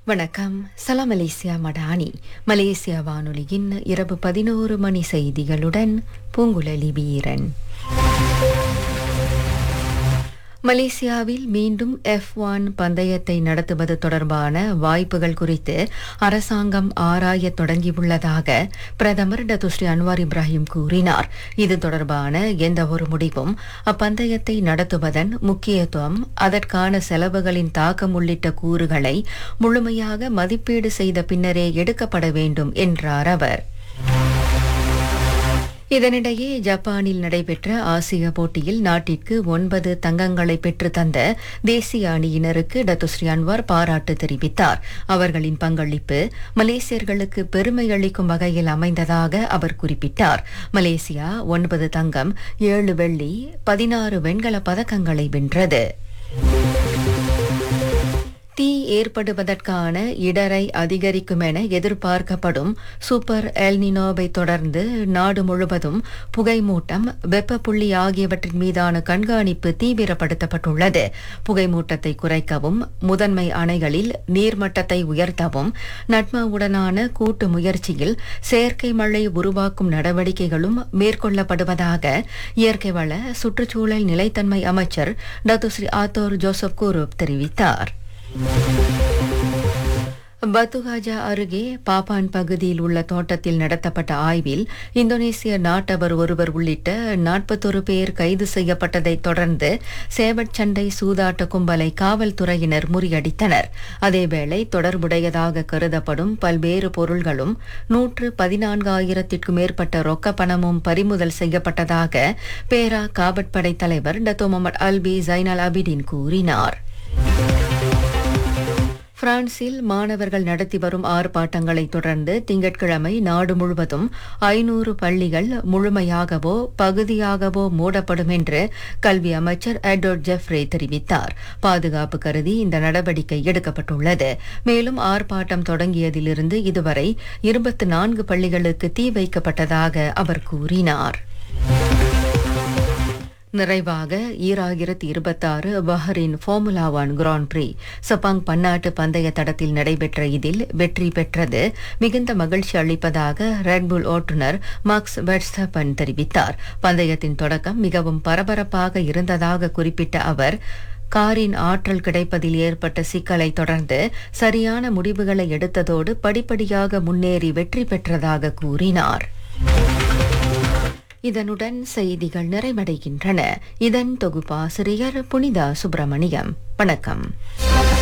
வணக்கம் சலாம் Malaysia Madani Malaysia வானொலியின் இரவு பதினோரு மணி செய்திகளுடன் பூங்குழலி வீரன் மலேசியாவில் மீண்டும் எஃப் ஒன் பந்தயத்தை நடத்துவது தொடர்பான வாய்ப்புகள் குறித்து அரசாங்கம் ஆராயத் தொடங்கியுள்ளதாக பிரதமர் டத்துஸ்ரீ அன்வார் இப்ராஹிம் கூறினார் இது தொடர்பான எந்த ஒரு முடிவும் அப்பந்தயத்தை நடத்துவதன் முக்கியத்துவம் அதற்கான செலவுகளின் தாக்கம் உள்ளிட்ட கூறுகளை முழுமையாக மதிப்பீடு செய்த பின்னரே எடுக்கப்பட வேண்டும் என்றார் அவர் இதனிடையே ஜப்பானில் நடைபெற்ற ஆசிய போட்டியில் நாட்டிற்கு ஒன்பது தங்கங்களை பெற்று தந்த தேசிய அணியினருக்கு டத்துஸ்ரீ அன்வார் பாராட்டு தெரிவித்தார் அவர்களின் பங்களிப்பு மலேசியர்களுக்கு பெருமை அளிக்கும் வகையில் அமைந்ததாக அவர் குறிப்பிட்டார் மலேசியா ஒன்பது தங்கம் ஏழு வெள்ளி பதினாறு வெண்கல பதக்கங்களை வென்றது தீ ஏற்படுவதற்கான இடரை அதிகரிக்கும் என எதிர்பார்க்கப்படும் சூப்பர் எல்னினோவை தொடர்ந்து நாடு முழுவதும் புகைமூட்டம் வெப்பப்புள்ளி ஆகியவற்றின் மீதான கண்காணிப்பு தீவிரப்படுத்தப்பட்டுள்ளது புகைமூட்டத்தை குறைக்கவும் முதன்மை அணைகளில் நீர்மட்டத்தை உயர்த்தவும் நட்மாவுடனான கூட்டு முயற்சியில் செயற்கை மழை உருவாக்கும் நடவடிக்கைகளும் மேற்கொள்ளப்படுவதாக இயற்கை வள சுற்றுச்சூழல் நிலைத்தன்மை அமைச்சர் டத்துஸ்ரீ ஆத்தோர் ஜோசப் கூரூப் தெரிவித்தார் பத்துகாஜா அருகே பாப்பான் பகுதியில் உள்ள தோட்டத்தில் நடத்தப்பட்ட ஆய்வில் இந்தோனேசிய நாட்டவர் ஒருவர் உள்ளிட்ட நாற்பத்தொரு பேர் கைது செய்யப்பட்டதைத் தொடர்ந்து சேவட் சண்டை சூதாட்ட கும்பலை காவல்துறையினர் முறியடித்தனர் அதேவேளை தொடர்புடையதாக கருதப்படும் பல்வேறு பொருள்களும் நூற்று பதினான்காயிரத்திற்கும் மேற்பட்ட ரொக்க பணமும் பறிமுதல் செய்யப்பட்டதாக பேரா காவற்படை தலைவர் டத்தோ முகமது அல்பி ஜைனல் அபிடின் கூறினார் பிரான்சில் மாணவர்கள் நடத்தி வரும் ஆர்ப்பாட்டங்களை தொடர்ந்து திங்கட்கிழமை நாடு முழுவதும் ஐநூறு பள்ளிகள் முழுமையாகவோ பகுதியாகவோ மூடப்படும் என்று கல்வி அமைச்சர் எட்வர்ட் ஜெஃப்ரே தெரிவித்தார் பாதுகாப்பு கருதி இந்த நடவடிக்கை எடுக்கப்பட்டுள்ளது மேலும் ஆர்ப்பாட்டம் தொடங்கியதிலிருந்து இதுவரை இருபத்தி நான்கு பள்ளிகளுக்கு தீ வைக்கப்பட்டதாக அவர் கூறினார் நிறைவாக ஈராயிரத்தி இருபத்தாறு Bahrain Formula One Grand Prix Sepang பன்னாட்டு பந்தய தடத்தில் நடைபெற்ற இதில் வெற்றி பெற்றது மிகுந்த மகிழ்ச்சி அளிப்பதாக ரெட்புல் ஓட்டுநர் மார்க்ஸ் வெட்ஸ்டப்பன் தெரிவித்தார் பந்தயத்தின் தொடக்கம் மிகவும் பரபரப்பாக இருந்ததாக குறிப்பிட்ட அவர் காரின் ஆற்றல் கிடைப்பதில் ஏற்பட்ட சிக்கலை தொடர்ந்து சரியான முடிவுகளை எடுத்ததோடு படிப்படியாக முன்னேறி வெற்றி பெற்றதாக கூறினார் இதனுடன் செய்திகள் நிறைவடைகின்றன இதன் தொகுப்பாசிரியர் புனிதா சுப்பிரமணியம் வணக்கம்